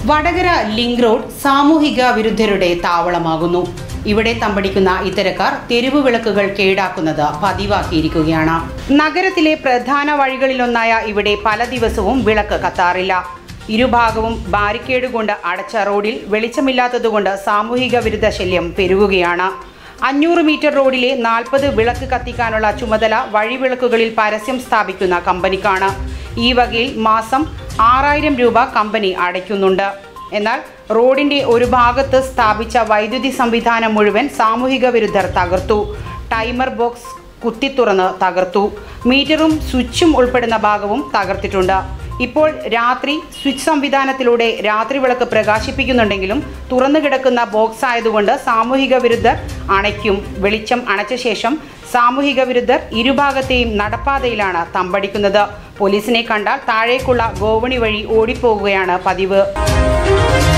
Vadakara link road സാമൂഹിക വിരുദ്ധരുടെ താവളമാകുന്നു ഇവിടെ തമ്പടിക്കുന്ന ഇത്തരക്കാർ തെരുവ് വിളക്കുകൾ കേടാക്കുന്നത് പതിവാക്കിയിരിക്കുകയാണ് നഗരത്തിലെ പ്രധാന വഴികളിലൊന്നായ ഇവിടെ പല ദിവസവും വിളക്ക് കത്താറില്ല ഇരുഭാഗവും ബാരിക്കേഡ് കൊണ്ട് അടച്ച റോഡിൽ വെളിച്ചമില്ലാത്തതുകൊണ്ട് സാമൂഹിക വിരുദ്ധ ശല്യം പെരുകുകയാണ് അഞ്ഞൂറ് മീറ്റർ റോഡിലെ നാൽപ്പത് വിളക്ക് കത്തിക്കാനുള്ള ചുമതല വഴിവിളക്കുകളിൽ പരസ്യം സ്ഥാപിക്കുന്ന കമ്പനിക്കാണ് ഈ വകയിൽ മാസം ആറായിരം രൂപ കമ്പനി അടയ്ക്കുന്നുണ്ട് എന്നാൽ റോഡിന്റെ ഒരു ഭാഗത്ത് സ്ഥാപിച്ച വൈദ്യുതി സംവിധാനം മുഴുവൻ സാമൂഹിക വിരുദ്ധർ തകർത്തു ടൈമർ ബോക്സ് കുത്തിത്തുറന്ന് തകർത്തു മീറ്ററും സ്വിച്ചും ഉൾപ്പെടുന്ന ഭാഗവും തകർത്തിട്ടുണ്ട് ഇപ്പോൾ രാത്രി സ്വിച്ച് സംവിധാനത്തിലൂടെ രാത്രി വിളക്ക് പ്രകാശിപ്പിക്കുന്നുണ്ടെങ്കിലും തുറന്നു കിടക്കുന്ന ബോക്സ് ആയതുകൊണ്ട് സാമൂഹിക വിരുദ്ധർ അണയ്ക്കും വെളിച്ചം അണച്ച ശേഷം സാമൂഹിക വിരുദ്ധർ ഇരുഭാഗത്തെയും നടപ്പാതയിലാണ് തമ്പടിക്കുന്നത് പോലീസിനെ കണ്ടാൽ താഴേക്കുള്ള ഗോവണി വഴി ഓടിപ്പോകുകയാണ് പതിവ്